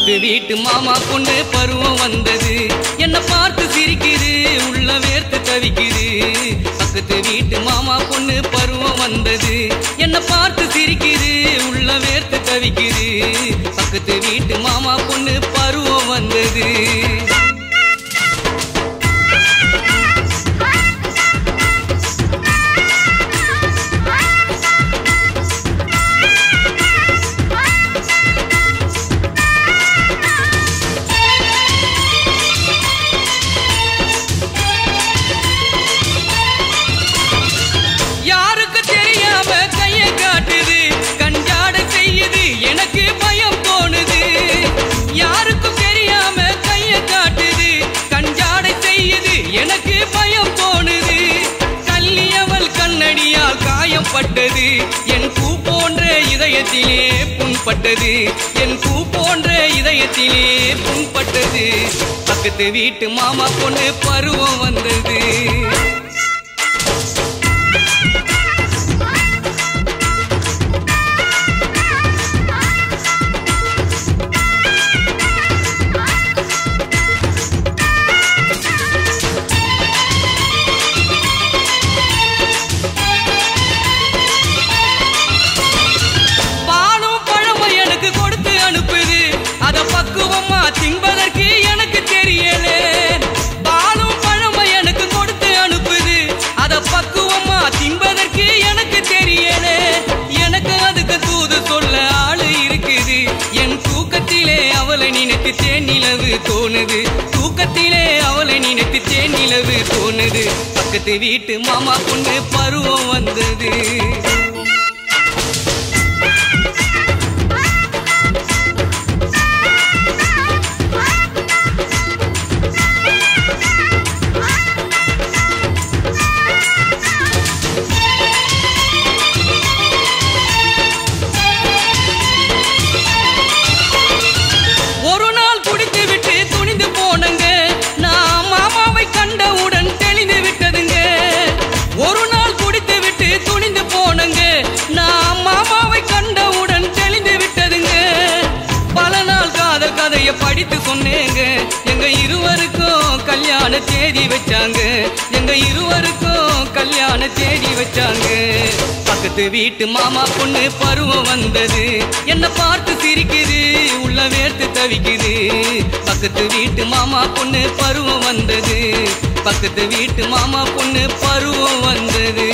பக்கத்து வீட்டு மாமா பொண்ணு பருவம் வந்தது என்ன பார்த்து சிரிக்குது உள்ள வேர்த்து தவிக்குது பக்கத்து வீட்டு மாமா பொண்ணு பருவம் வந்தது என்ன பார்த்து சிரிக்குது உள்ள வேர்த்து தவிக்குது பக்கத்து வீட்டு மாமா பொண்ணு பருவம் வந்தது யாருக்கு தெரியாம கைய காட்டுது கஞ்சாட செய்யுது எனக்கு பயம் தோணுது யாருக்கும் தெரியாம கைய காட்டுது கஞ்சாட செய்யுது எனக்கு பயம் தோணுது கல்லியவள் கண்ணடியால் காயம் பட்டது என் பூ போன்ற இதயத்திலே புண்பட்டது என் பூ போன்ற இதயத்திலே புண்பட்டது பக்கத்து வீட்டு மாமா பொண்ணு பருவம் வந்தது பாலும் பழமும் எனக்கு கொடுத்து அனுப்புது அத பக்குவமா தின்பதற்கு எனக்கு தெரியல பாலும் பழமும் எனக்கு கொடுத்து அனுப்புது அத பக்குவமா தின்பதற்கு எனக்கு தெரியல எனக்கு அதுக்கு தூது சொல்ல ஆளு இருக்குது என் தூக்கத்திலே அவளை நினைத்து தேனிலவு தோணுது தூக்கத்திலே அவளை நினைத்து தேனிலவு தோணுது பக்கத்து வீட்டு மாமா பொண்ணு பருவம் வந்தது ஒரு நாள் குடித்து விட்டு துணிந்து போனங்க நான் மாமாவை கண்டவுடன் தெளிந்து விட்டதுங்க ஒரு நாள் குடித்து விட்டு துணிந்து போனங்க நான் மாமாவை கண்டவுடன் தெளிந்து விட்டதுங்க பல நாள் காதல் கதையை படித்து சொன்னேங்க எங்க இருவருக்கும் கல்யாண தேதி வச்சாங்க எங்க இருவருக்கும் கல்யாண தேதி வச்சாங்க பக்கத்து வீட்டு மாமா பொண்ணு பருவம் வந்தது என்ன பார்த்து சிரிக்குது உள்ள வேர்த்து தவிக்குது பக்கத்து வீட்டு மாமா பொண்ணு பருவம் வந்தது பக்கத்து வீட்டு மாமா பொண்ணு பருவம் வந்தது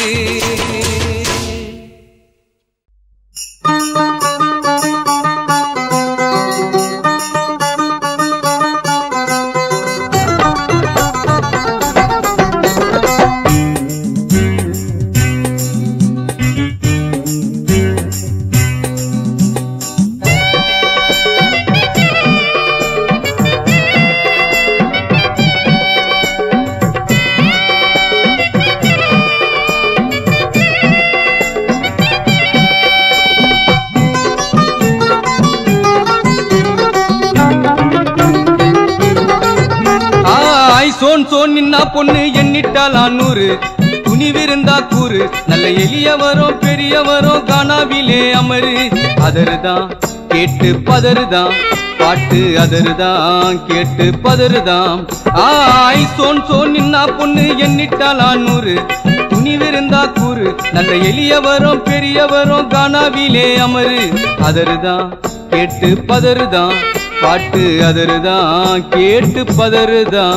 ஆய் சோன் சோன் நின்னா பொண்ணு எண்ணிட்டால் நூறு துணிவிருந்தா கூறு நல்ல எளியவரும் பெரியவரும் காணாவிலே அமரு அதருதான் கேட்டு பதறுதான் பாட்டு அதருதான் கேட்டு பதறுதான் ஆய் சோன் சோன் நின்னா பொண்ணு எண்ணிட்டால் நூறு துணிவிருந்தா கூறு நல்ல எளியவரும் பெரியவரும் காணாவிலே அமரு அதருதான் கேட்டு பதறுதான் பாட்டு அதருதான் கேட்டு பதறுதான்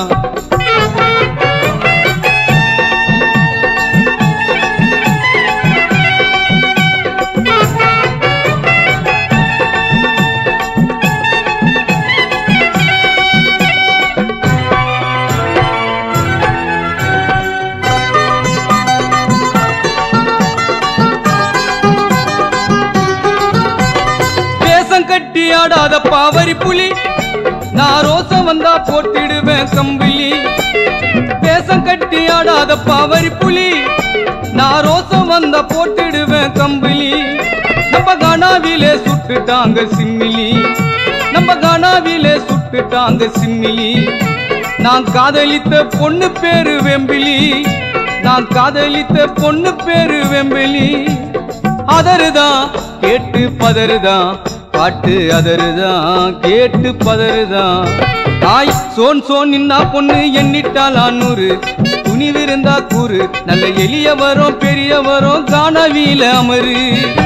வேஷம் கட்டி ஆடாத பாவரி புலி நான் ரோசம் வந்தா போட்டிடுவேன் கம்பிலி வேஷம் கட்டி ஆடாத பாவரி புலி நான் ரோசம் வந்தா போட்டிடுவேன் கம்பிலி நம்ம கனாவிலே சுட்டுட்டாங்க சிம்மிலி நம்ம கனாவிலே சுட்டுட்டாங்க சிம்மிலி நான் காதலித்த பொண்ணு பேரு வெம்பிலி நான் காதலித்த பொண்ணு பேரு வெம்பிலி அதருதான் கேட்டு பதறுதான் பாட்டு அதருதான் கேட்டு பதறுதான் தாய் சோன் சோன் நின்னா பொண்ணு எண்ணிட்டால் நூறு துணிவிருந்தா கூறு நல்ல எளியவரும் பெரியவரும் காணவியில அமரு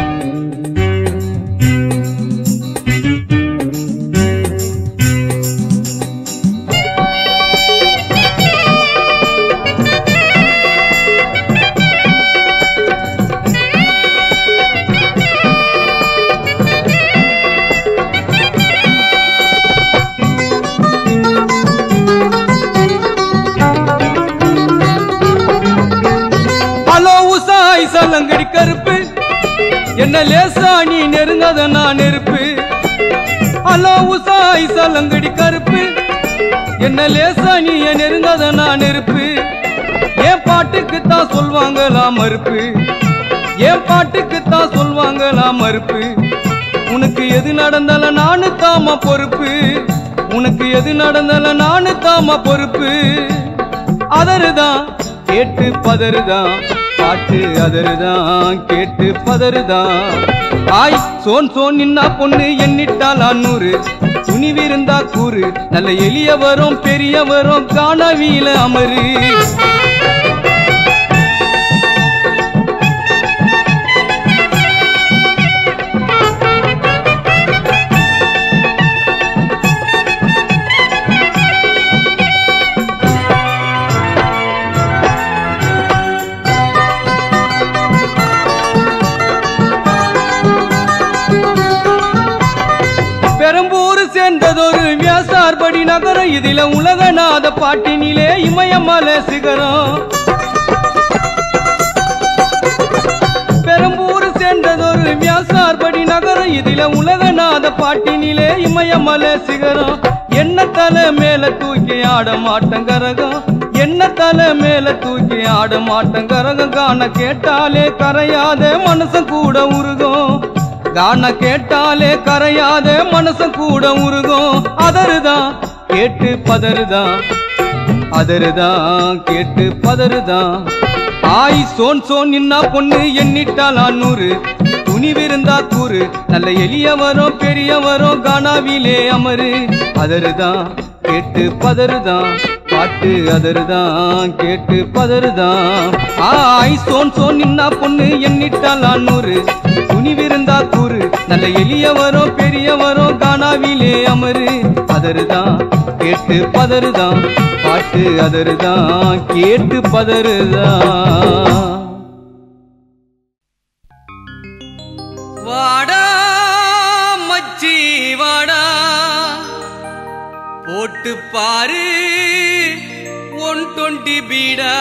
ஹலோ உசாய் சலங்கடி கருப்பு என்ன லேசா நீ நெருங்காத நான் நெருப்பு ஹலோ உசாய் சலங்கடி கருப்பு என்ன லேசா நீ நெருங்காத நான் நெருப்பு என் பாட்டுக்கு தான் சொல்வாங்களா மறுப்பு என் பாட்டுக்கு தான் சொல்வாங்களா மறுப்பு உனக்கு எது நடந்தாலும் நானு தாமா பொறுப்பு உனக்கு எது நடந்தாலும் நானு தாமா பொறுப்பு அதருதான் கேட்டு பதறுதான் பாட்டு அதருதான் கேட்டு பதறுதான் ஆய் சோன் சோன் நின்னா பொண்ணு எண்ணிட்டால் நூறு துணிவிருந்தா கூறு நல்ல எளியவரும் பெரியவரும் காணவியில அமரு பெரம்பூர் சேர்ந்ததொரு வியாசார்படி நகரம் இதில உலகநாத பாட்டினிலே இமயமல சிகரம் பெரம்பூர் சேர்ந்ததொரு வியாசார்படி நகரம் இதில உலகநாத பாட்டினிலே இமயமல சிகரம் என்ன தலை மேல தூக்கி ஆட மாட்டங்கரகம் என்ன தலை மேல தூக்கி ஆட மாட்டங்கரகம் காண கேட்டாலே கரையாத மனசன் கூட உருகும் கான கேட்டாலே கரையாத மனசன் கூட உருகும் அதருதான் கேட்டு பதறுதான் அதருதான் கேட்டு பதறுதான் ஆய் சோன் சோன் நின்னா பொண்ணு எண்ணிட்டால் நூறு துணிவிருந்தா கூறு நல்ல எளியவரும் பெரியவரும் கானாவிலே அமரு அதருதான் கேட்டு பதறுதான் பாட்டு அதருதான் கேட்டு பதறுதான் ஆய் சோன் சோன் நின்னா பொண்ணு எண்ணிட்டால் நூறு துணிவிருந்தா கூறு நல்ல எளியவரும் பெரியவரும் கானாவிலே அமரு அதருதான் கேட்டு பதறுதான் பாட்டு அதருதான் கேட்டு பதறுதான் வாடா மச்சி வாடா போட்டு பாரு ஒன் டுவெண்ட்டி பீடா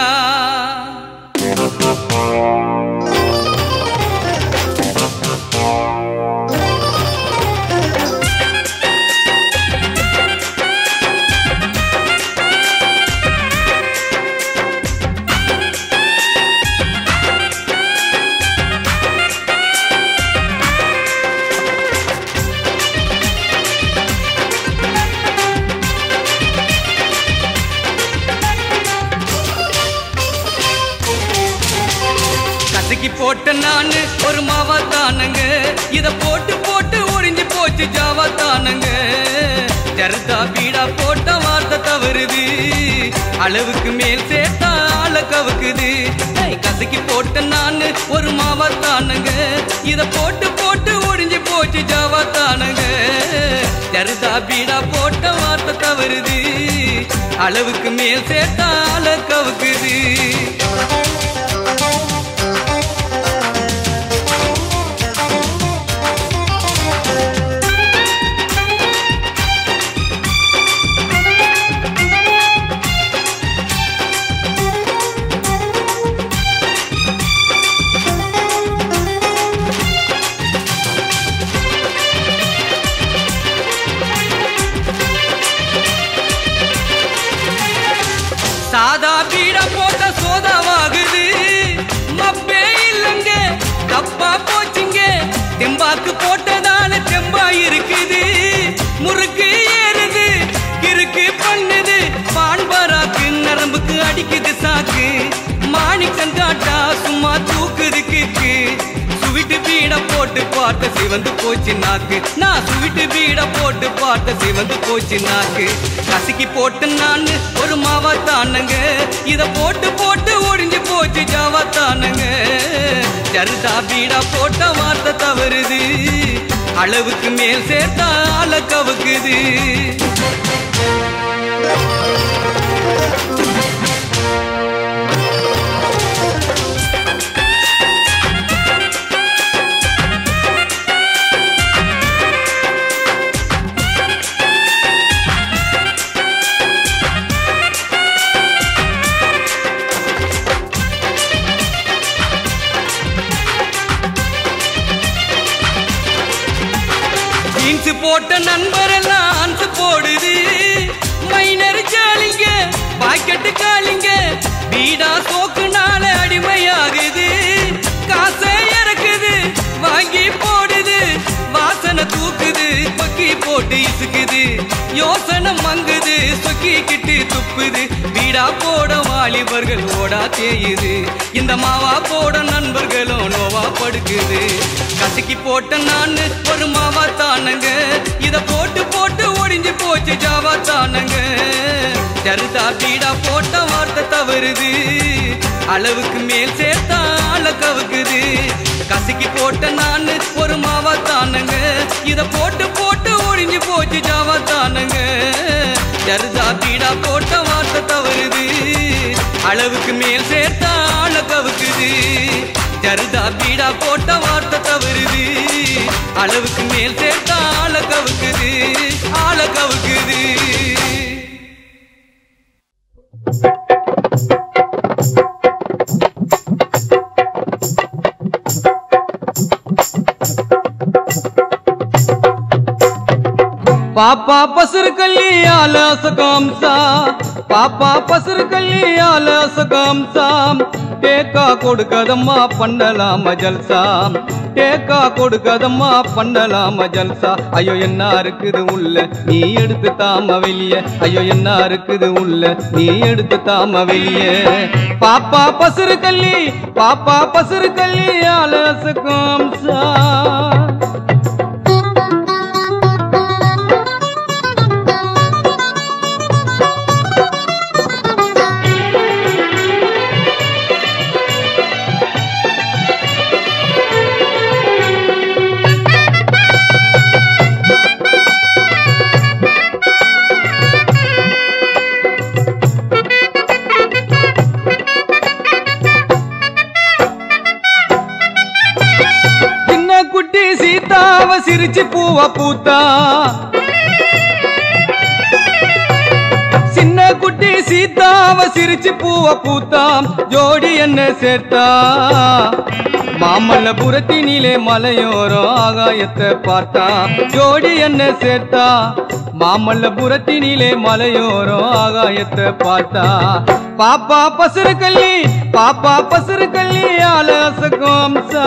கசக்கி போட்ட நானு ஒரு மாவா தானங்க இத போட்டு போட்டு ஒளிஞ்சு போச்சு ஜாவா தானங்க ஜர்தா பீடா போட்ட வார்த்தை தவறுது அளவுக்கு மேல் சேர்த்தா ஆள கவுக்குது ஏய், கசக்கி போட்ட நானு ஒரு மாவா தானங்க இத போட்டு போட்டு ஒளிஞ்சு போச்சு ஜாவா தானங்க ஜர்தா பீடா போட்ட வார்த்தை தவறுது அளவுக்கு மேல் சேர்த்தா ஆள கவுக்குது சாதா பீட போட்ட சோதாவாகுது பார்த்த சிவந்து போச்சு நாக்கு நான் சுவிட்டு வீட போட்டு பார்த்த சிவந்து போச்சு நாக்கு கசக்கி போட்டு நான் ஒரு மாவா தானங்க இத போட்டு போட்டு ஒடிஞ்சு போச்சு ஜாவா தானங்க ஜருதா வீடா போட்ட வார்த்தை தவறுது அளவுக்கு மேல் சேர்த்தா ஆள கவுக்குது ஜீன்ஸ் போட்ட நண்பர் எல்லாம் ஆன்ஸ் போடுது மைனர் ஜாலிங்க பாக்கெட்டு காலிங்க வீடா சோக்குனால அடிமையாகுது காசை இறக்குது வாங்கி போடுது வாசனை தூக்குது கொக்கி போட்டு இசுக்குது யோசனை மங்குது சொக்கிக்கிட்டு துப்புது வீடா போட வாலிபர்கள் ஓடா தேயுது இந்த மாவா போட நண்பர்களும் நோவா படுக்குது கசக்கி போட்ட நான் ஒரு மாவா தானங்க இத போட்டு போட்டு ஒடிஞ்சு போச்சு ஜாவா தானங்க ஜருதா பீடா போட்ட வார்த்தை தவறுது அளவுக்கு மேல் சேர்த்தா ஆள கவுக்குது கசக்கி போட்ட நான் ஒரு மாவா தானங்க இத போட்டு போட்டு ஒடிஞ்சு போச்சு ஜாவா தானங்க ஜருதா பீடா போட்ட வார்த்தை தவறுது அளவுக்கு மேல் சேர்த்தா ஆள கவுக்குது ஜருதா பீடா போட்ட வார்த்தை தவறுது அளவுக்கு மேல் சேர்த்தா ஆள கவுக்குது ஆள கவுக்குது ಪಾಪ ಪಸರು ಕಲ್ಲಿ ಆಲಸ ಕಾಂಸ ಪಾಪ ಪಸರು ಕಲ್ಲಿ ಆಲಸ ಕಾಂಸ டேக்கா கொடுக்கதம்மா பண்ணலாம ஜல்சா டேக்கா கொடுக்கதம்மா பண்ணலாம ஜல்சா ஐயோ என்ன இருக்குது உள்ள நீ எடுத்து தாம வெளிய ஐயோ என்ன இருக்குது உள்ள நீ எடுத்து தாம வெளிய பாப்பா பசுறு கல்லி பாப்பா பசுறு கல்லி ஆலச காம்சா சின்ன குட்டி சீதாவ சிரிச்சு பூவ பூத்தா சின்ன குட்டி சீதாவ சிரிச்சு பூவ பூத்தா ஜோடி என்ன சேர்த்தா மாமல்லபுரத்தினிலே மலையோரம் ஆகாயத்தை பார்த்தா ஜோடி என்ன சேர்த்தா மாமல்லபுரத்தினிலே மலையோரம் ஆகாயத்தை பார்த்தா பாப்பா பசுறு கல்லி பாப்பா பசுறு கல்லி ஆலச கோம்சா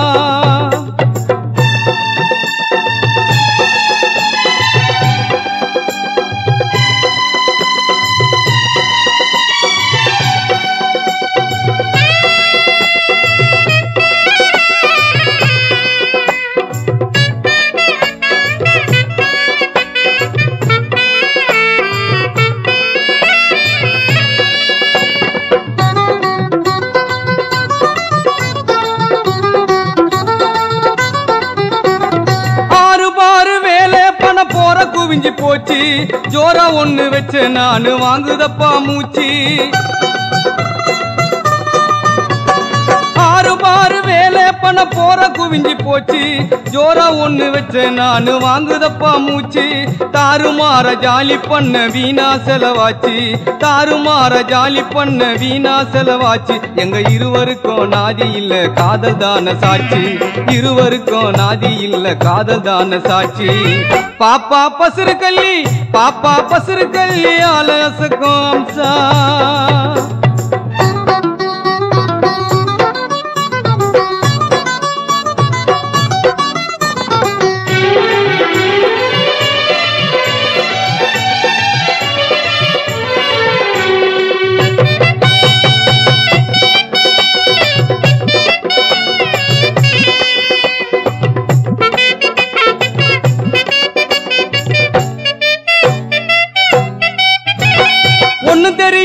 ஆறு பாரு வேலை பண போற குவிஞ்சு போச்சு ஜோரா ஒண்ணு வச்சு நானு வாங்குதப்பா மூச்சு ஆறு பாரு வேலை பண்ண போற குவிஞ்சு போச்சு ஜோரா ஒண்ணு வச்ச நானு வாங்குதப்பா மூச்சு தாறுமாற ஜாலி பண்ண வீணா செலவாச்சு தாறுமாற ஜாலி பண்ண வீணா செலவாச்சு எங்க இருவருக்கும் நாதி இல்ல காதல் தான சாட்சி இருவருக்கும் நாதி இல்ல காதல் தான சாட்சி பாப்பா பசுறு கல்லி பாப்பா பசுறு கல்லி ஆலசக்கும் அம்சா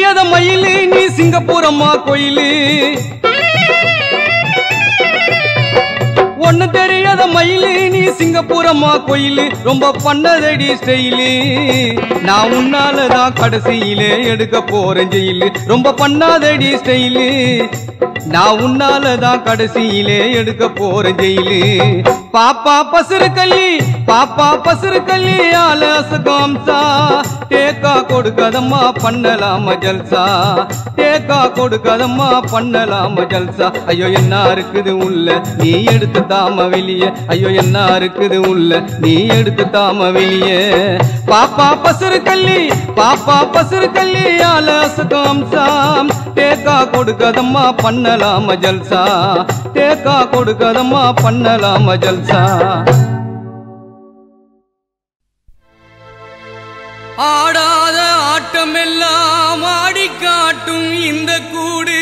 தெரியாத மயிலு நீ சிங்கப்பூரம்மா கோயிலு ஒண்ணு தெரியாத மயிலு நீ சிங்கப்பூரம்மா கோயிலு ரொம்ப பண்ணதடி ஸ்டைலு நான் உன்னாலதான் கடைசியிலே எடுக்க போறேன் ஜெயிலு ரொம்ப பண்ணாதடி ஸ்டைலு நான் உன்னாலதான் கடைசியிலே எடுக்க போறேன் ஜெயிலு பாப்பா பசுறு கல்லி பாப்பா பசுறு கல்லி ஆலசகாம்சா தேக்கா கொடுக்கதம்மா பண்ணலாம ஜல்சா தேக்கா கொடுக்கதம்மா பண்ணலாம ஜல்சா ஐயோ என்ன இருக்குது உள்ள நீ எடுத்து தாம வெளியே ஐயோ என்ன இருக்குது உள்ள நீ எடுத்து தாம வெளியே பாப்பா பசுறு கல்லி பாப்பா பசுறு கல்லி ஆலசகாம்சாம் தேக்கா கொடுக்கதம்மா பண்ணலாம ஜல்சா தேக்கா கொடுக்கதம்மா பண்ணலாம ஜல்சா ஆடாத ஆட்டமெல்லாம் ஆடி காட்டும் இந்த கூடு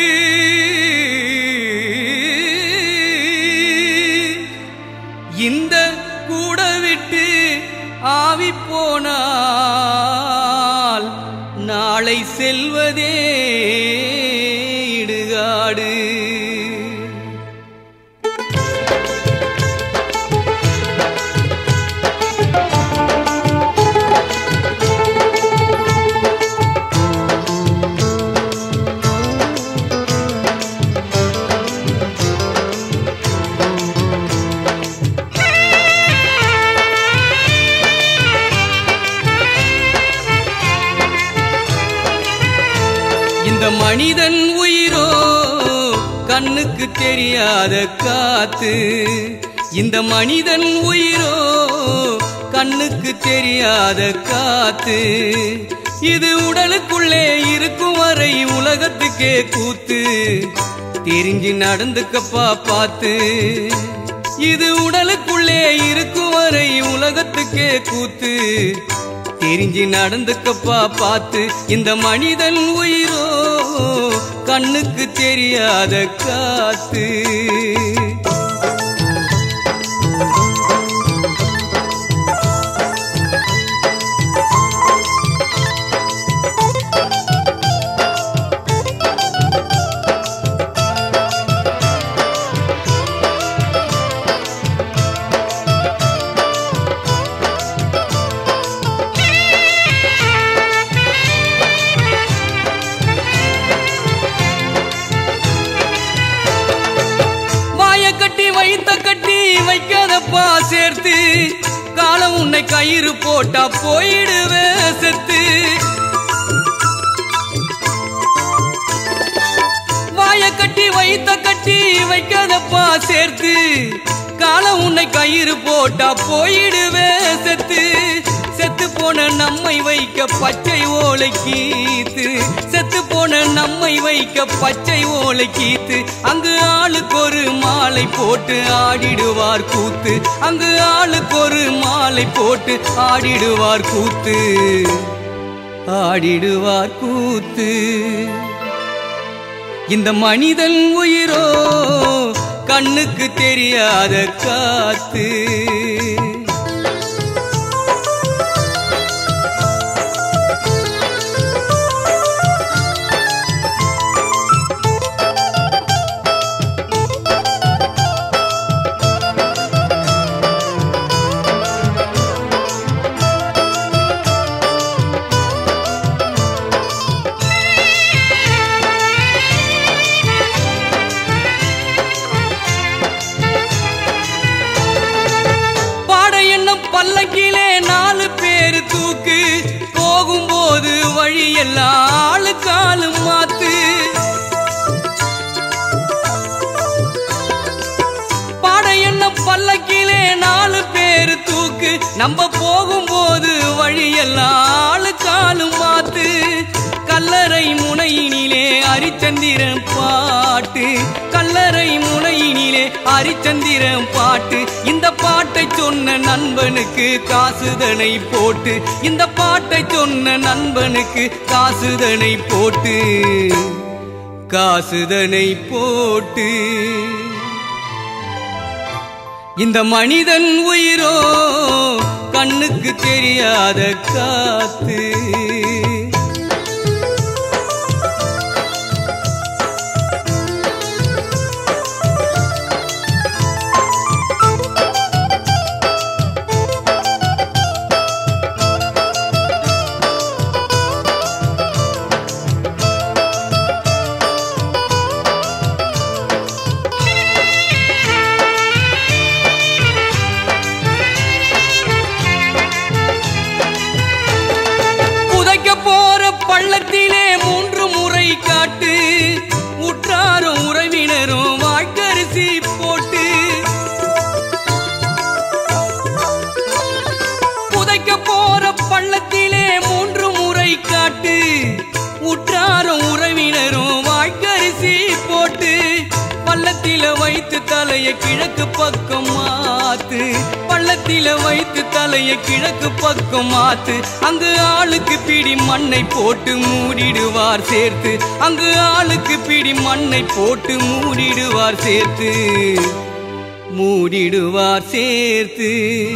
இந்த கூட விட்டு ஆவி போனால் நாளை செல்வதே இடுகாடு இந்த மனிதன் உயிரோ கண்ணுக்கு தெரியாத காத்து இந்த மனிதன் உயிரோ கண்ணுக்கு தெரியாத காத்து இது உடலுக்குள்ளே இருக்கும் வரை உலகத்துக்கே கூத்து தெரிஞ்சு நடந்துக்கப்பா பார்த்து இது உடலுக்குள்ளே இருக்கும் வரை உலகத்துக்கே கூத்து தெரிஞ்சு நடந்துக்கப்பா பார்த்து இந்த மனிதன் உயிரோ கண்ணுக்கு தெரியாத காத்து வாய கட்டி வைத்த கட்டி வைக்காதப்பா சேர்த்து காலம் உன்னை கயிறு போட்டா போயிடுவே செத்து வாய கட்டி வைத்த கட்டி வைக்காதப்பா சேர்த்து காலம் உன்னை கயிறு போட்டா போயிடுவே செத்து செத்து போன நம்மை வைக்க பச்சை ஓலை கீத்து செத்து போன நம்மை வைக்க பச்சை ஓலை கீத்து அங்கு ஆளுக்கு ஒரு மாலை போட்டு ஆடிடுவார் கூத்து அங்கு ஆளுக்கு ஒரு மாலை போட்டு ஆடிடுவார் கூத்து ஆடிடுவார் கூத்து இந்த மனிதன் உயிரோ கண்ணுக்கு தெரியாத காத்து பாட எண்ணம் பல்லக்கிலே நாலு பேரு தூக்கு போகும்போது வழியெல்லாம் ஆளுக்காலு மாத்து பாட எண்ணம் பல்லக்கிலே நாலு பேரு தூக்கு நம்ம போகும்போது வழியெல்லாம் ஆளுக்காலும் மாத்து கல்லறை முனையினிலே அரிச்சந்திரன் பாட்டு கல்லறை முனையினிலே அரிச்சந்திரன் பாட்டு இந்த பாட்டை சொன்ன நண்பனுக்கு காசுதனை போட்டு இந்த பாட்டை சொன்ன நண்பனுக்கு காசுதனை போட்டு காசுதனை போட்டு இந்த மனிதன் உயிரோ கண்ணுக்கு தெரியாத காத்து பள்ளத்திலே மூன்று முறை காட்டு உற்றாரும் உறவினரும் வாய்க்கரிசி போட்டு புதைக்க போற பள்ளத்திலே மூன்று முறை காட்டு உற்றாரும் உறவினரும் வாய்க்கரிசி போட்டு பள்ளத்தில வைத்து தலைய கிழக்கு பக்கம் மாத்து பள்ளத்தில வைத்து தலைய கிழக்கு பக்கம் மாத்து அங்கு ஆளுக்கு பிடி மண்ணை போட்டு மூடிடுவார் சேர்த்து அங்கு ஆளுக்கு பிடி மண்ணை போட்டு மூடிடுவார் சேர்த்து மூடிடுவார் சேர்த்து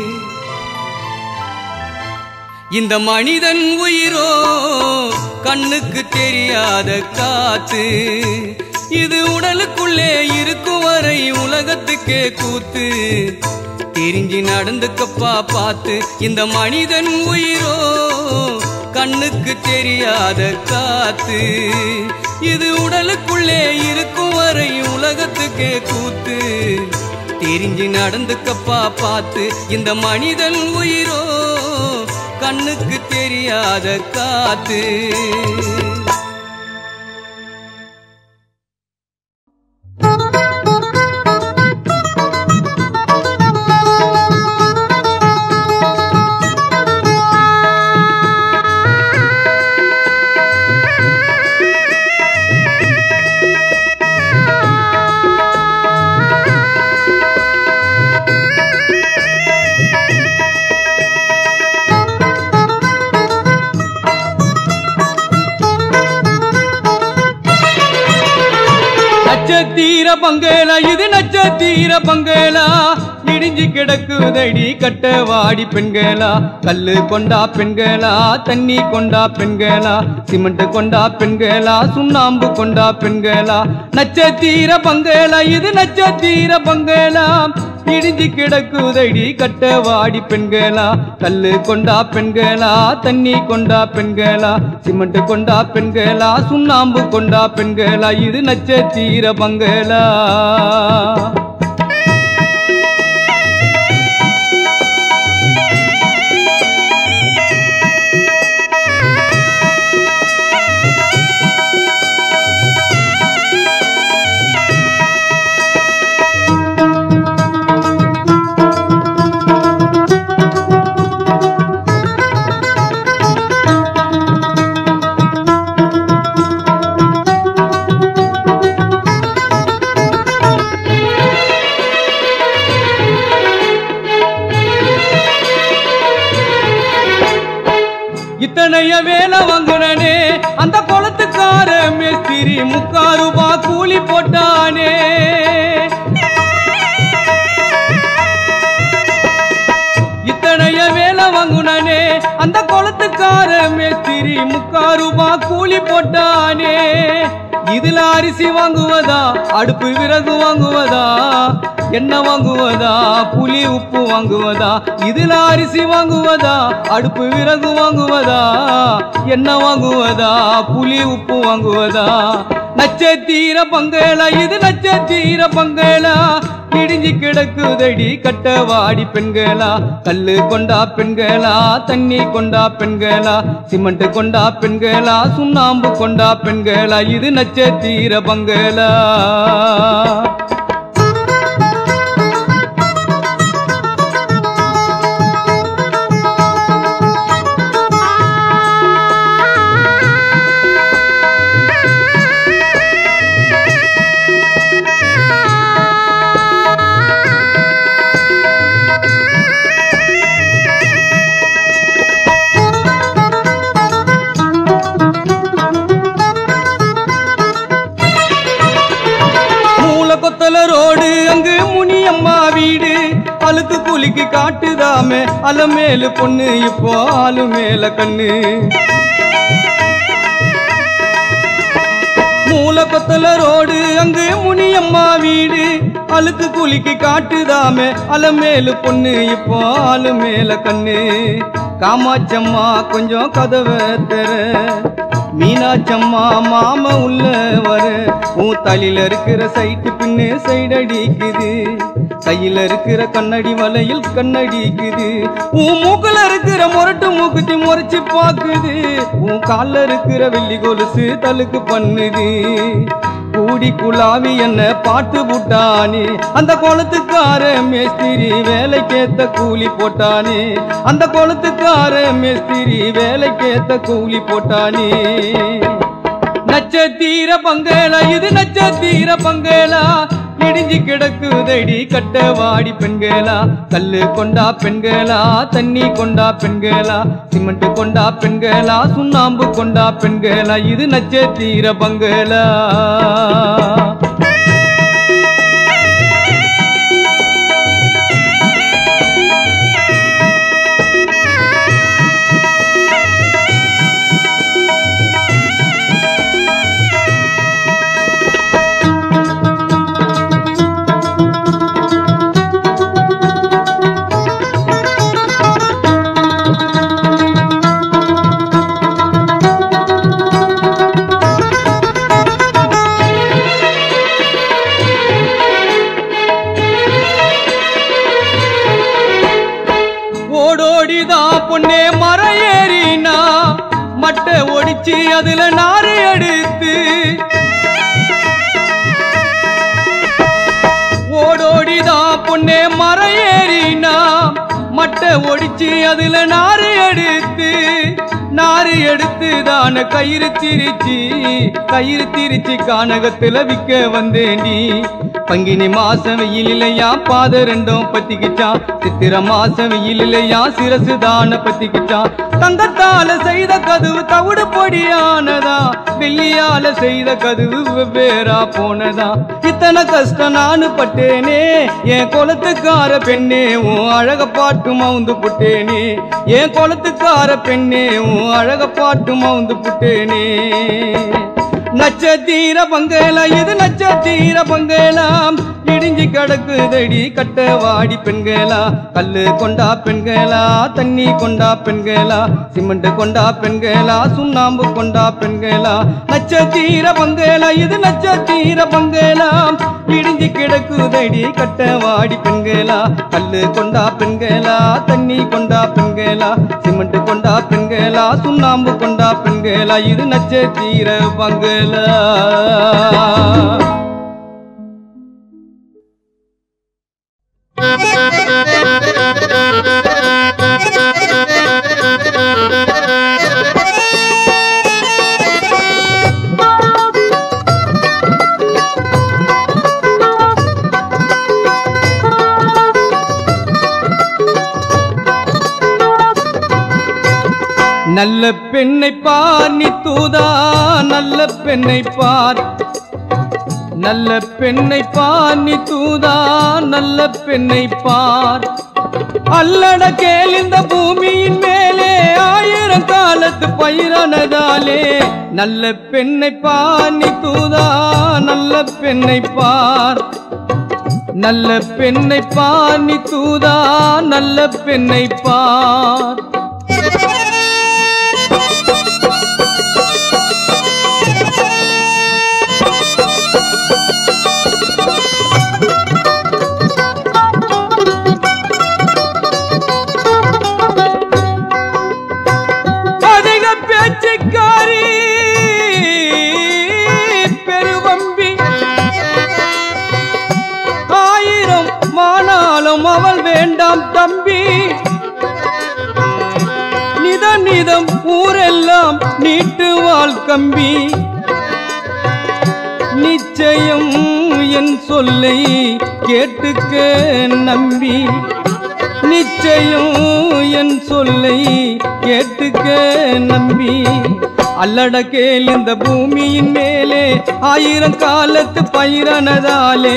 இந்த மனிதன் உயிரோ கண்ணுக்கு தெரியாத காத்து இது உடலுக்குள்ளே இருக்கும் வரை உலகத்துக்கே கூத்து தெரிஞ்சு நடந்துக்கப்பா பார்த்து இந்த மனிதன் உயிரோ கண்ணுக்கு தெரியாத காத்து இது உடலுக்குள்ளே இருக்கும் வரை உலகத்துக்கே கூத்து தெரிஞ்சு நடந்துக்கப்பா பார்த்து இந்த மனிதன் உயிரோ கண்ணுக்கு தெரியாத காத்து நட்சத்திர பங்களா இது நட்சத்திர பங்களா இடிஞ்சு கிடக்குதடி கட்ட வாடி பெண்களா கல்லு கொண்டா பெண்களா தண்ணி கொண்டா பெண்களா சிமெண்ட் கொண்டா பெண்களா சுண்ணாம்பு கொண்டா பெண்களா நட்சத்திர பங்களா இது நட்சத்திர பங்களா இடிஞ்சு கிடக்குதடி கட்ட வாடி பெண்களா கல்லு கொண்டா பெண்களா தண்ணி கொண்டா பெண்களா சிமெண்ட் கொண்டா பெண்களா சுண்ணாம்பு கொண்டா பெண்களா இது நட்சத்திர பங்களா இத்தனைய வேலை வாங்குனனே அந்த குளத்துக்கார மேஸ்திரி முக்கால் ரூபா கூலி போட்டானே இத்தனைய வேலை வாங்குனனே அந்த குளத்துக்கார மேஸ்திரி முக்கால் ரூபா கூலி போட்டானே இதுல அரிசி வாங்குவதா அடுப்பு விறகு வாங்குவதா என்ன வாங்குவதா புளி உப்பு வாங்குவதா இதுல அரிசி வாங்குவதா அடுப்பு விறகு வாங்குவதா என்ன வாங்குவதா புளி உப்பு வாங்குவதா நட்சத்திர பங்களா இது நட்சத்திர பங்களா இடிஞ்சு கிடக்குதடி கட்ட வாடி பெண்களா கல்லு கொண்டா பெண்களா தண்ணி கொண்டா பெண்களா சிமெண்ட் கொண்டா பெண்களா சுண்ணாம்பு கொண்டா பெண்களா இது நட்சத்திர பங்களா மூல கொத்தல ரோடு அங்கு முனியம்மா வீடு அழுக்கு குலுக்கி காட்டுதாமே அலமேலு பொண்ணு இப்போ ஆளு மேல கண்ணு மூல கொத்தல ரோடு அங்கு முனியம்மா வீடு அழுக்கு குலுக்கி காட்டுதாமே அலமேலு பொண்ணு இப்போ ஆளு மேல கண்ணு காமாட்சம்மா கொஞ்சம் கதவை தெர மீனாட்சம்மா மாம உள்ள வர உன் தலையில இருக்கிற சைட்டு பின்னு சைடடிக்குது கையில இருக்கிற கண்ணடி வலையில் கண்ணடிக்குது உன் மூக்குல இருக்கிற முரட்டு மூக்குத்தி முறைச்சு பாக்குது உன் கால்ல இருக்கிற வெள்ளி கொலுசு தலுக்கு பண்ணுது கூடி குலாவி என்ன பாட்டு புட்டானே அந்த குளத்துக்கார மேஸ்திரி வேலைக்கேத்த கூலி போட்டானே அந்த குளத்துக்கார மேஸ்திரி வேலைக்கேத்த கூலி போட்டானே நட்சத்திர பங்களா இது நட்சத்திர பங்களா இடிஞ்சு கிடக்குதடி கட்டவாடி பெண்களா கல்லு கொண்டா பெண்களா தண்ணி கொண்டா பெண்களா சிமெண்ட் கொண்டா பெண்களா சுண்ணாம்பு கொண்டா பெண்களா இது நட்சத்திர பங்களா ஓடோடிதா பொண்ணே மர ஏறினா மட்டை ஒடிச்சு அதுல நாரை எடுத்து ஓடோடிதா பொண்ணே மர ஏறினா மட்டை ஒடிச்சு அதுல நாறு எடுத்து நாறு எடுத்து தான கயிறு திரிச்சு கயிறு திரிச்சு கானகத்துல விற்க வந்தேண்டி பங்கினி மாசம் வெயில் இல்லையா பாத ரெண்டும் பத்திக்கிச்சான் சித்திர மாசம் வெயில் இல்லையா சிரசு தான பத்திக்கிச்சான் தங்கத்தால செய்த கதவு தவிடு பொடியானதா வெள்ளியால செய்த கதவு வெவ்வேறா போனதா இத்தனை கஷ்டம் நானு பட்டேனே என் குளத்துக்கார பெண்ணே உன் அழக பாட்டு மவுந்து புட்டேனே என் குளத்துக்கார பெண்ணே உன் அழக பாட்டு மவுந்து புட்டேனே நட்சத்திர பங்களா இது நட்சத்திர பங்களாம் இடிஞ்சி கிடக்குதடி கட்ட வாடி பெண்களா கல்லு கொண்டா பெண்களா தண்ணி கொண்டா பெண்களா சிமெண்ட் கொண்டா பெண்களா சுண்ணாம்பு கொண்டா பெண்களா நட்சத்திர பங்களா இது நட்சத்திர பங்களாம் இடிஞ்சி கிடக்குதடி கட்ட வாடி பெண்களா கல்லு கொண்டா பெண்களா தண்ணி கொண்டா பெண்களா சிமெண்ட் கொண்டா பெண்களா சுண்ணாம்பு கொண்டா பெண்களா இது நட்சத்திர பங்களா நல்ல பெண்ணை பார் நீ தூதா நல்ல பெண்ணை பார் நல்ல பெண்ணை பார் நீ தூதா நல்ல பெண்ணை பார் அல்லட கேள் இந்த பூமியின் மேலே ஆயிரம் காலத்து பயிரானதாலே நல்ல பெண்ணை பார் நீ தூதா நல்ல பெண்ணை பார் நல்ல பெண்ணை பார் நீ தூதா நல்ல பெண்ணை பார் அதிக பேச்சுக்காரி பெருவம்பி ஆயிரம் மானாலும் அவள் வேண்டாம் தம்பி நிதம் நிதம் ஊரெல்லாம் நீட்டுவாள் கம்பி நிச்சயம் என் சொல்லை கேட்டுக்க நம்பி நிச்சயம் என் சொல்லை கேட்டுக்க நம்பி அல்லட கேள் இந்த பூமியின் மேலே ஆயிரம் காலத்து பயிரானதாலே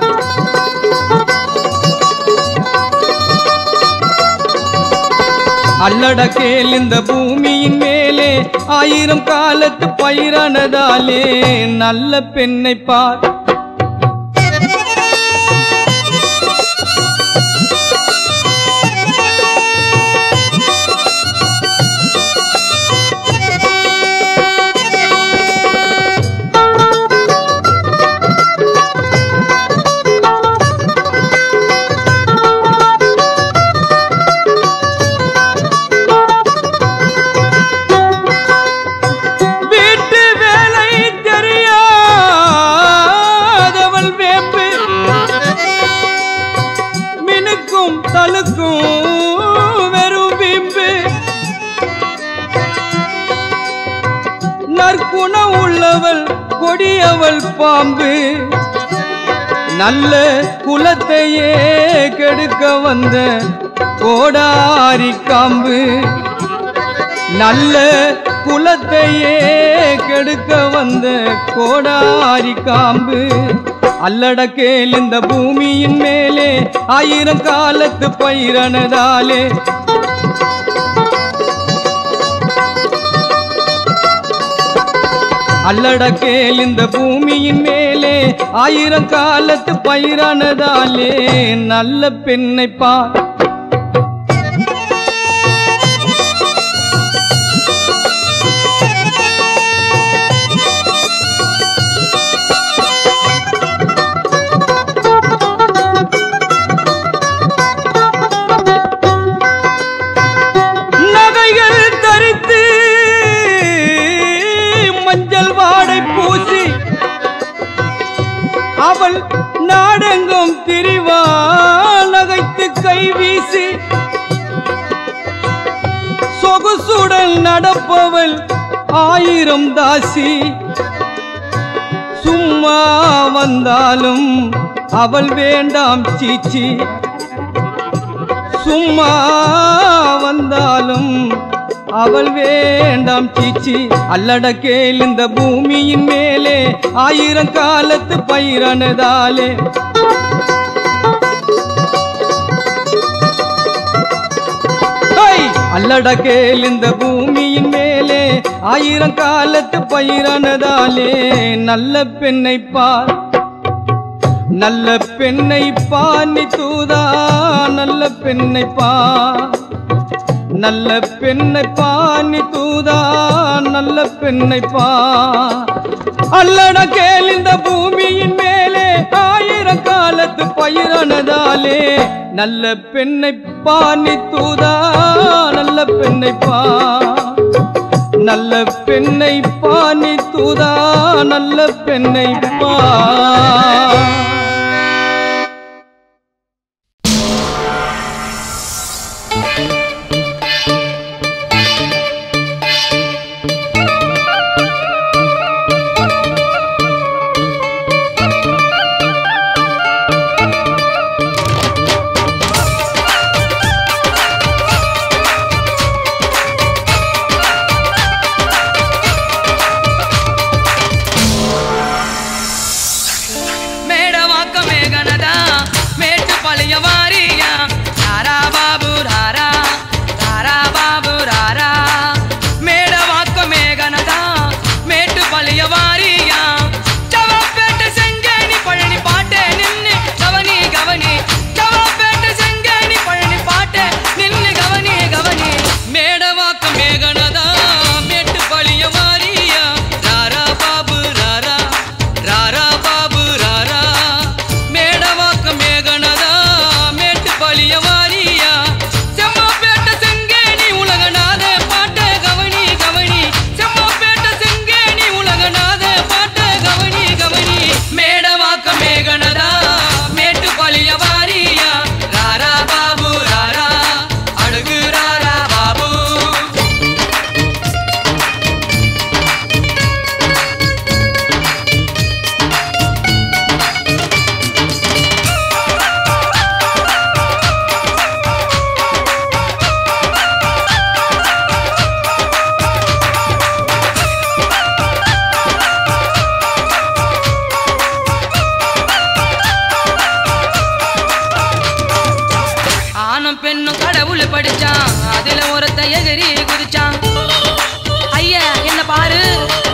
அல்லட கேள் இந்த பூமியின் மேலே ஆயிரம் காலத்து பயிரானதாலே நல்ல பெண்ணை பார் நற்குணம் உள்ளவள் கொடியவள் பாம்பு நல்ல குலத்தையே கெடுக்க வந்த கோடாரி காம்பு நல்ல குலத்தையே கெடுக்க வந்த கோடாரி காம்பு அல்லடக்கேல் இந்த பூமியின் மேலே ஆயிரம் காலத்து பயிரனதாலே அல்லடக்கேல் இந்த பூமியின் மேலே ஆயிரம் காலத்து பயிரானதாலே நல்ல பெண்ணை பார் நகைகள் தரித்து மஞ்சள் வாடை பூசி அவள் நாடெங்கும் திரிவா நகைத்து கை வீசி சொகுசுடன் நடப்பவள் ஆயிரம் தாசி சும்மா வந்தாலும் அவள் வேண்டாம் சீச்சி சும்மா வந்தாலும் அவள் வேண்டாம் சீச்சி அல்லடக்கேல் இந்த பூமியின் மேலே ஆயிரம் காலத்து பயிரானதாலே ஹை! அல்லடக்கேல் இந்த பூமியின் மேலே ஆயிரம் காலத்து பயிரானதாலே நல்ல பெண்ணை பார் நல்ல பெண்ணை பாணி தூதா நல்ல பெண்ணை பா நல்ல பெண்ணை பாணி தூதா நல்ல பெண்ணை பா அல்லட கேள் இந்த பூமியின் மேலே ஆயிரம் காலத்து பயிரானதாலே நல்ல பெண்ணை பாணி தூதா நல்ல பெண்ணை பா நல்ல பெண்ணை பாணி தூதா நல்ல பெண்ணை பா మేడవాక మేఘనదా మేటు పలియ వారియా రారా బాబు రారా రారా బాబు రారా మేడవాక మేఘనదా మేటు పలియ వారియా చవపేట செங்கேணி பழனி பாட்டே நின்னு கவனி கவனி చవపేట செங்கேணி பழனி பாட்டே நின்னு கவனி கவனி మేడవాక మేఘనదా మేటు పలియ వారియా రారా బాబు రారా రారా బాబు రారా మేడవాక మేఘనదా మేட்டு பழிய வாரியா செம்மப்பேட்ட செங்கேணி உலகநாத பாட்ட கவனி கவனி செம்மப்பேட்ட செங்கேணி உலகநாத பாட்ட கவனி கவனி மேடவாக்க மேகனதா மேட்டு பழிய வாரியா ராரா பாபு ராரா அழகு ராரா பாபு ஆணும் பெண்ணும் கடவுள் படிச்சான் அதுல ஒருத்த எகிரி குதிச்சான் ஐயா என்ன பாரு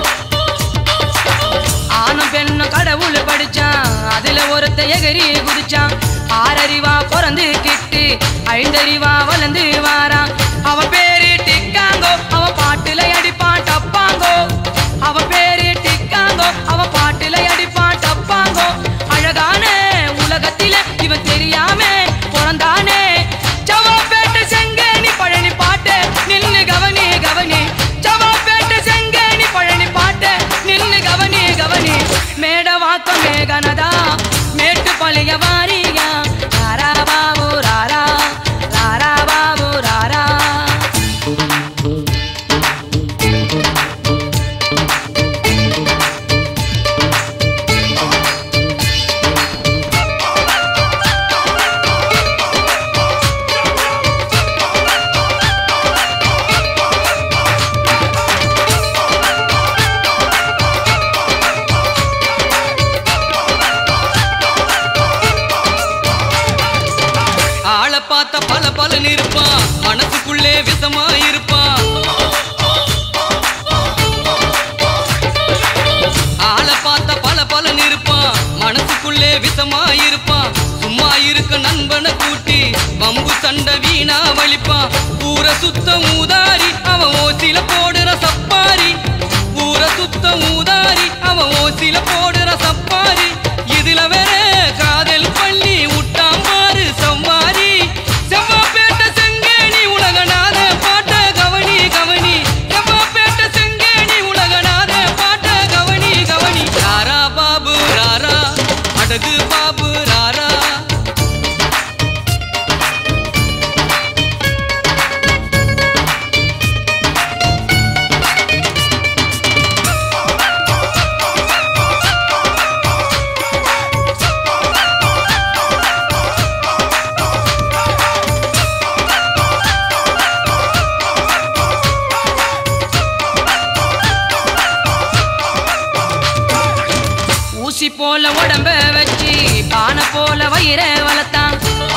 ஆணும் பெண்ணும் கடவுள் படிச்சான் அதுல ஒருத்த எகிரி குதிச்சான் ஆறறிவா பிறந்து கிட்டு ஐந்தறிவா வளர்ந்து வாரான் அவன் பேரு டிக்காங்கோ அவன் பாட்டுல அடிப்பான் டப்பாங்கோ அவன் பேரு டிக்காங்கோ அவன் பாட்டுல அடிப்பான் டப்பாங்கோ அழகான உலகத்தில இவன் தெரியாம பிறந்தானே சவாப்பேட்டை செங்கேணி பழனி பாட்டு நின்னு கவனி கவனி சவாப்பேட்டை செங்கேணி பழனி பாட்டு நின்னு கவனி கவனி மேடவாக்க மேகனதா மேட்டு பழிய வாரியா ராரா பாபு ராரா ராரா பாபு ராரா சண்டை வீணா வலிப்பான் ஊர சுத்த ஊதாரி அவன் ஓசில போடுற சப்பாரி ஊர சுத்த ஊதாரி அவன் ஓசில போடுற சப்பாரி இதுல வேற காதல் பள்ளி விட்டான் பாரு சம்மாரி செவ்வாப்பேட்டை செங்கேணி உலகநாத பாட்ட கவனி கவனி செவ்வாப்பேட்டை செங்கேணி உலகநாத பாட்ட கவனி கவனி ராரா பாபு ராரா அடகு பாபு ராரா ஊசி போல உடம்ப வச்சு பானை போல வயிற வளர்த்தான்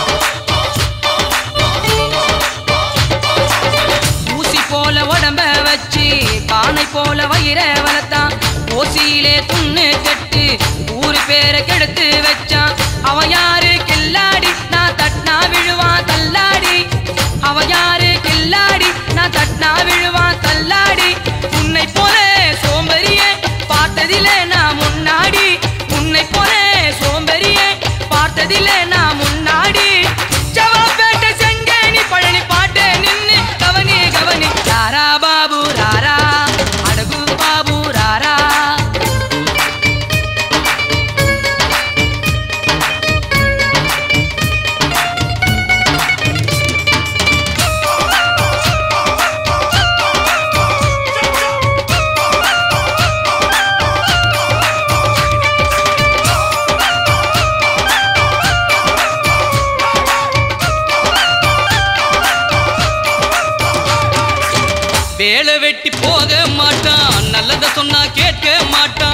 ஊசி போல உடம்ப வச்சு பானை போல வயிற வளர்த்தான் ஓசியிலே துண்ணு கட்டு ஊரு பேரை கெடுத்து வச்சான் அவன் யாரு கில்லாடி நான் தட்னா விழுவான் தள்ளாடி அவன் யாரு கில்லாடி நான் தட்னா விழுவான் தள்ளாடி உன்னை போல சோம்பரியே பார்த்ததிலே நான் முன்னாடி உன்னை போல சோம்பரியே பார்த்ததிலே நான் முன்னாடி ஜவாப்பேட்டை செங்கேணி பழனி பாட்டு நின்னு கவனி கவனி ராரா பாபு ராரா அடகு பாபு ராரா வேலை வெட்டி போக மாட்டான் நல்லத சொன்னா கேட்க மாட்டான்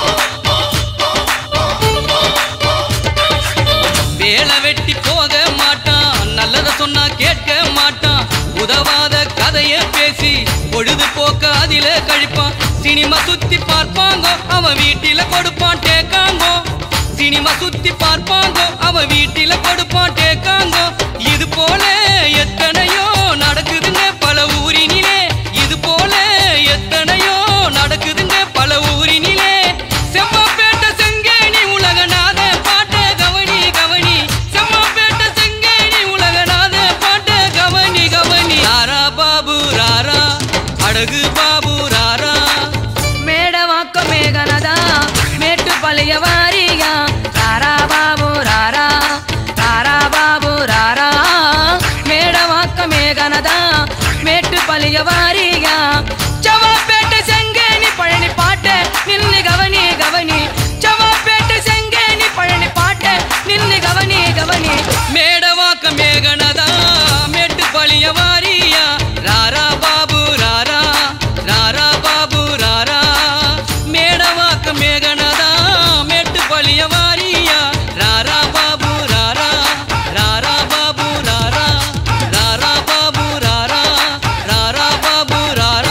வேலை வெட்டி போக மாட்டான் நல்லத சொன்னா கேட்க மாட்டான் உதவாத கதைய பேசி பொழுது போக்க அதில கழிப்பான் சினிமா சுத்தி பார்ப்பாங்கோ அவன் வீட்டில கொடுப்பான் டேக்காங்கோ சினிமா சுத்தி பார்ப்பாங்கோ அவன் வீட்டில கொடுப்பான் டேக்காங்கோ இது போல எத்தனையோ நடக்குதுங்க பல ஊரினிலே இது போல எத்தனையோ நடக்குதுங்க பல ஊரினிலே செம்மப்பேட்டை செங்கேணி உலகநாத பாட்ட கவனி கவனி செம்மப்பேட்டை செங்கேணி உலகநாத பாட்ட கவனி கவனி ராரா பாபு ராரா அழகு பாபு ராரா மேடவாக்க மேகனதா மேட்டு பழைய வாரியா ராரா பாபு ராரா ராரா பாபு ராரா மேடவாக்க மேகனதா மேட்டு பழைய வாரியா ஜவாப்பேட்டை செங்கேணி பழனி பாட்ட நின்னு கவனி கவனி ஜவாப்பேட்டை செங்கேணி பழனி பாட்ட நின்னு கவனி கவனி மேடவாக்க மேகனதா மேட்டு பழிய வாரியா ராரா பாபு ராரா ராரா பாபு ராரா மேடவாக்க மேகனதா மேட்டு பழிய வாரியா ராரா பாபு ராரா ராரா பாபு ராரா ராரா பாபு ராரா ராரா பாபு ராரா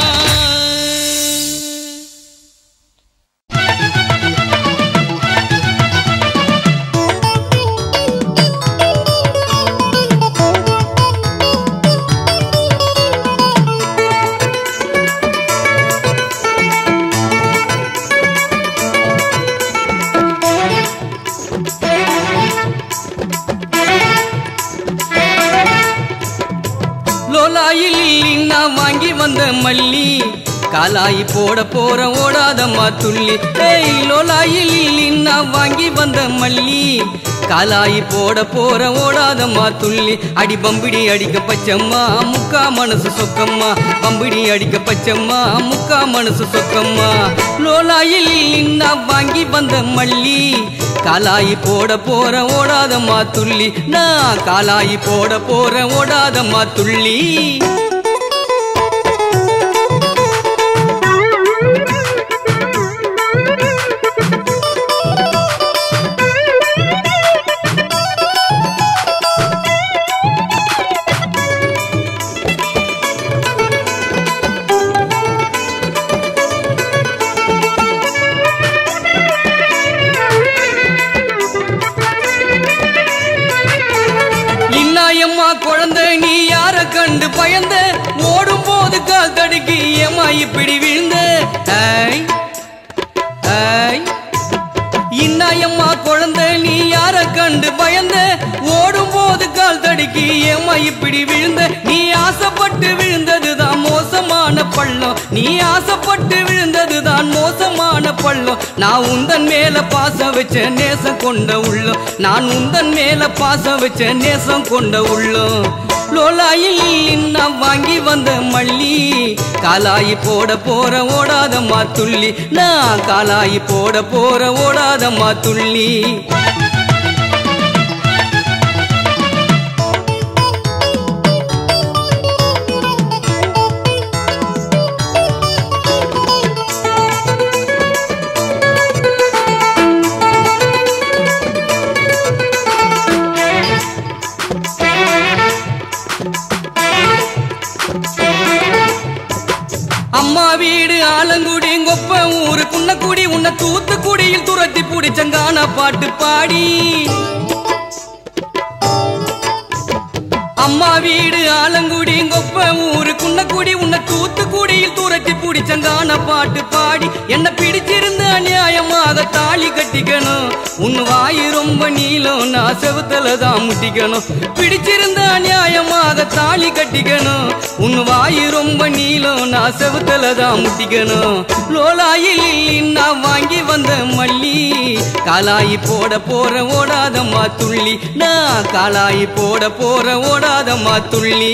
லோலாயில் நான் வாங்கி வந்த மல்லி காலாயி போட போற ஓடாதம்மா துள்ளி ஏய் லோலாயில் நான் வாங்கி வந்த மல்லி காலாயி போட போற ஓடாதம்மா துள்ளி அடி பம்பிடி அடிக்க பச்சம்மா முக்கா மனசு சொக்கம்மா பம்பிடி அடிக்க பச்சம்மா முக்கா மனசு சொக்கம்மா லோலாயில் நான் வாங்கி வந்த மல்லி காலாயி போட போற ஓடாதம்மா துள்ளி நான் காலாயி போட போற ஓடாதம்மா துள்ளி இன்னாயம்மா தடுக்கி ஏமா இப்படி விழுந்த ஐ, ஐ. இன்னாயம்மா குழந்தை நீ யார கண்டு பயந்த ஓடும் போது கால் தடுக்கி ஏமா இப்படி விழுந்த நீ ஆசைப்பட்டு விழுந்ததுதான் மோசமான பள்ளம் நீ ஆசைப்பட்டு விழுந்ததுதான் மோசமான பள்ளம் நான் உந்தன் மேல பாசம் வச்ச நேசம் கொண்ட உள்ளம் நான் உந்தன் மேல பாசம் வச்ச நேசம் கொண்ட உள்ளம் லோலாயில் நான் வாங்கி வந்த மல்லி காலாயி போட போற ஓடாதம்மா துள்ளி நான் காலாயி போட போற ஓடாதம்மா துள்ளி அம்மா வீடு ஆலங்குடி கொப்ப ஊரு குன்னக்குடி உன்னை தூத்துக்குடியில் துரத்தி பிடிச்சங்கான பாட்டு பாடி அம்மா வீடு ஆலங்குடி கொப்ப ஊரு குன்னக்குடி உன்னை தூத்துக்குடியில் துரத்தி பிடிச்சங்கான பாட்டு பாடி என்ன பிடிச்சிருந்த அநியாயமாக தாலி கட்டிக்கணும் உன் வாய் ரொம்ப நீளம் நான் செவுத்தல தான் முட்டிக்கணும் பிடிச்சிருந்த அநியாயமாக தாலி கட்டிக்கணும் உன் வாய் ரொம்ப நீளம் நான் செவுத்தல தான் முட்டிக்கணும் லோலாயில் நான் வாங்கி வந்த மல்லி காலாயி போட போற ஓடாதம்மா துள்ளி நான் காலாயி போட போற ஓடாதம்மா துள்ளி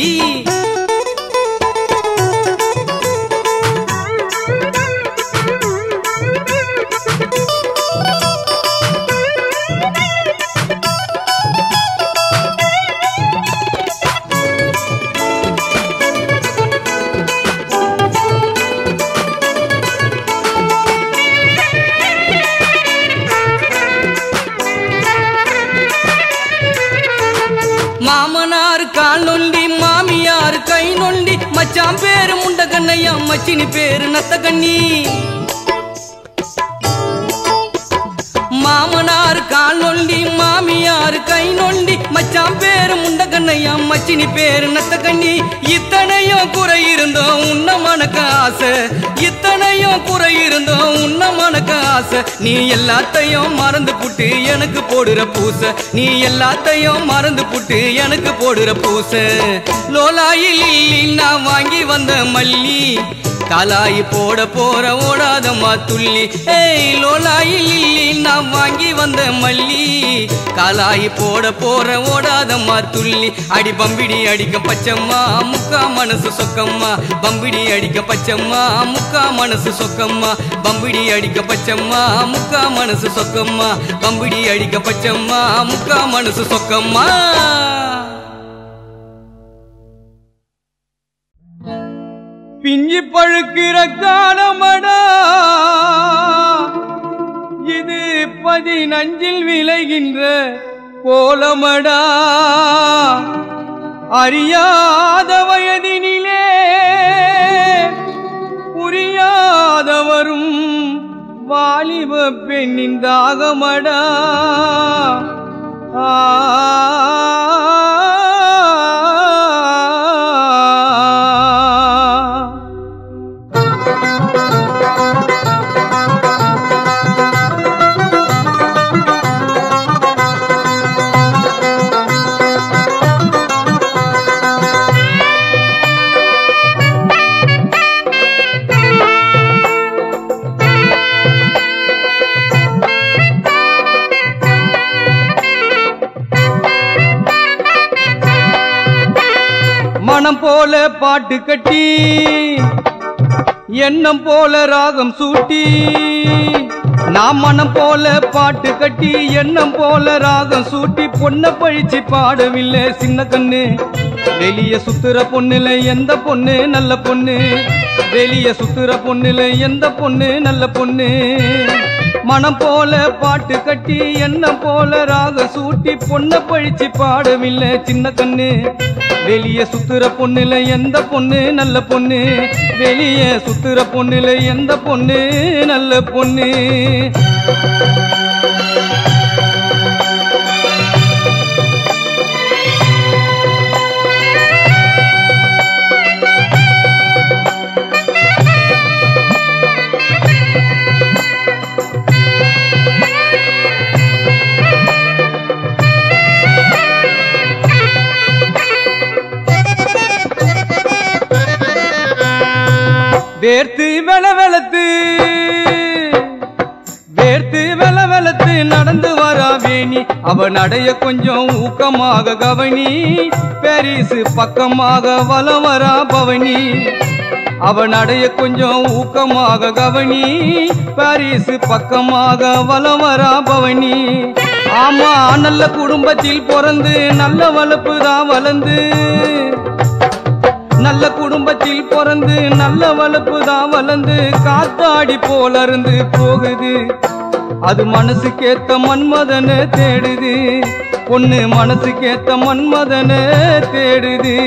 மாமனார் கால் நொண்டி மாமியார் கை நொண்டி மச்சான் பேரு முண்ட கண்ணையா மச்சினி பேரு நத்த கண்ணி மாமனார் கால் நொண்டி மாமியார் கை நொண்டி மச்சான் பேரு முண்ட கண்ணையா மச்சினி பேரு நத்த கண்ணி இத்தனையும் குறை இருந்தோம் உன்ன மனக்க ஆசை இத்தனையும் குறை இருந்தோம் உன்ன மனக்க ஆசை நீ எல்லாத்தையும் மறந்து புட்டு எனக்கு போடுற பூசை நீ எல்லாத்தையும் மறந்து புட்டு எனக்கு போடுற பூசை லோலாயில் நான் வாங்கி வந்த மல்லி காலாயி போட போற ஓடாதம்மா துள்ளி ஏய் லோலாயில் நான் வாங்கி வந்த மல்லி காலாயி போட போற ஓடாதம்மா துள்ளி அடி பம்பிடி அடிக்க பச்சம்மா முக்கா மனசு சொக்கம்மா பம்பிடி அடிக்க பச்சம்மா முக்கா மனசு சொக்கம்மா பம்பிடி அடிக்க பச்சம்மா முக்கா மனசு சொக்கம்மா பம்பிடி அடிக்க பச்சம்மா முக்கா மனசு சொக்கம்மா பிஞ்சி பழுக்கிற காலமடா இது பதினஞ்சில் விளைகின்ற கோலமடா அறியாத வயதினிலே புரியாதவரும் வாலிப பெண்ணின் தாகமடா ஆ மனம் போல பாட்டு கட்டி எண்ணம் போல ராகம் சூட்டி நாம் மனம் போல பாட்டு கட்டி எண்ணம் போல ராகம் சூட்டி பொண்ண பழிச்சு பாடவில்லை சின்ன கண்ணு வெளிய சுத்துற பொண்ணுல எந்த பொண்ணு நல்ல பொண்ணு வெளிய சுத்துற பொண்ணுல எந்த பொண்ணு நல்ல பொண்ணு மனம் போல பாட்டு கட்டி எண்ணம் போல ராக சூட்டி பொண்ண பழிச்சு பாடவில்லை சின்ன கண்ணு வெளிய சுத்துற பொண்ணுல எந்த பொண்ணு நல்ல பொண்ணு வெளிய சுத்துற பொண்ணுல எந்த பொண்ணு நல்ல பொண்ணு வேர்த்து வெல வெளத்து வேர்த்து வெல வெளத்து நடந்து வரா வேணி அவ நடைய கொஞ்சம் ஊக்கமாக கவனி பெரிசு பக்கமாக வலம் வரா பவனி அவ நடைய கொஞ்சம் ஊக்கமாக கவனி பாரிசு பக்கமாக வலம் வரா பவனி ஆமா நல்ல குடும்பத்தில் பிறந்து நல்ல வளர்ப்பு தான் வளர்ந்து நல்ல குடும்பத்தில் பிறந்து நல்ல வளர்ப்பு தான் வளர்ந்து காத்தாடி போல இருந்து போகுது அது மனசுக்கேத்த மன்மதன தேடுது பொண்ணு மனசுக்கேத்த மன்மதன தேடுது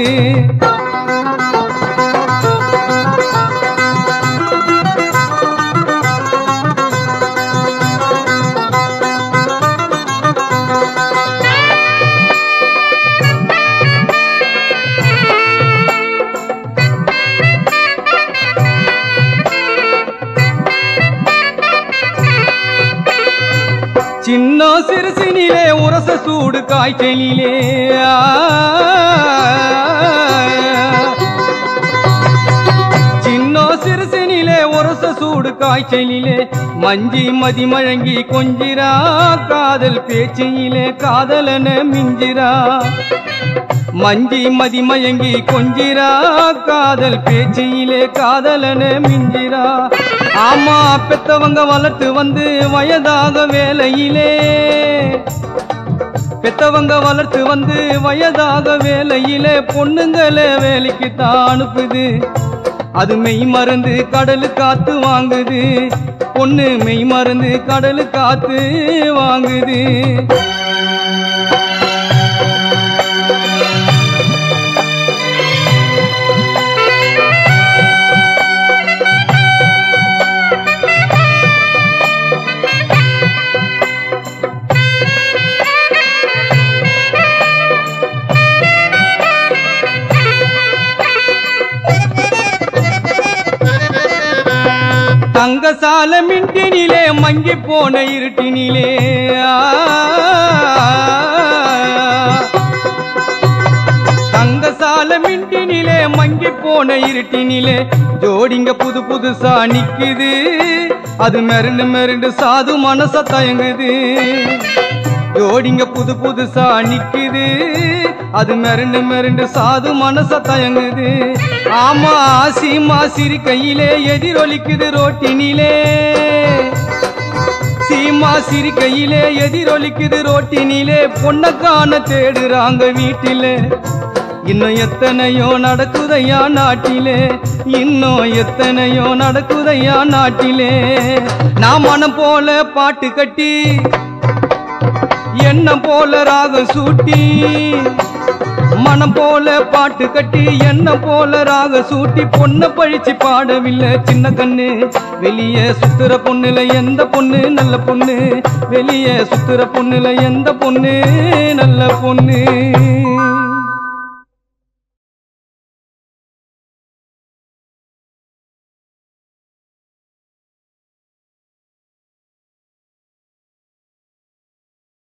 சின்ன சிறுசினிலே உரச சூடு காய்ச்சலிலே ஆ. சின்ன சிறுசினிலே உரச சூடு காய்ச்சலிலே மஞ்சி மதி மழங்கி கொஞ்சிரா காதல் பேச்சியிலே காதலன மிஞ்சிரா மஞ்சி மதி மயங்கி கொஞ்சிரா காதல் பேச்சியிலே காதலன மிஞ்சிரா ஆமா பெத்தவங்க வளர்த்து வந்து வயதாக வேலையிலே பெத்தவங்க வளர்த்து வந்து வயதாக வேலையிலே பொண்ணுங்களே வேலைக்கு தான் அனுப்புது அது மெய் மருந்து கடலு காத்து வாங்குது பொண்ணு மெய் மருந்து கடலு காத்து வாங்குது தங்கசால மின்டினிலே மங்கி போன இருட்டினிலே ஆ. தங்கசால மின்டினிலே மங்கி போன இருட்டினிலே ஜோடிங்க புது புதுசா நிக்குது அது மெருண்டு மெருண்டு சாது மனச தயங்குது ஜோடிங்க புது புதுசா நிக்குது அது மெருண்டு மெருண்டு சாது மனச தயங்குது ஆமா சீமா சிரி கையிலே எதிரொலிக்குது ரோட்டினிலே சீமா சிரி கையிலே எதிரொலிக்குது ரோட்டினிலே பொண்ண காண தேடுறாங்க வீட்டிலே இன்னும் எத்தனையோ நடக்குதையா நாட்டிலே இன்னும் எத்தனையோ நடக்குதையா நாட்டிலே நான் மனம் போல பாட்டு கட்டி என்ன போல ராகம் சூட்டி மனம் போல பாட்டு கட்டி என்ன போல ராக சூட்டி பொண்ண பழிச்சு பாடவில்லை சின்ன கண்ணு வெளியே சுத்துற பொண்ணுல எந்த பொண்ணு நல்ல பொண்ணு வெளியே சுத்துற பொண்ணுல எந்த பொண்ணு நல்ல பொண்ணு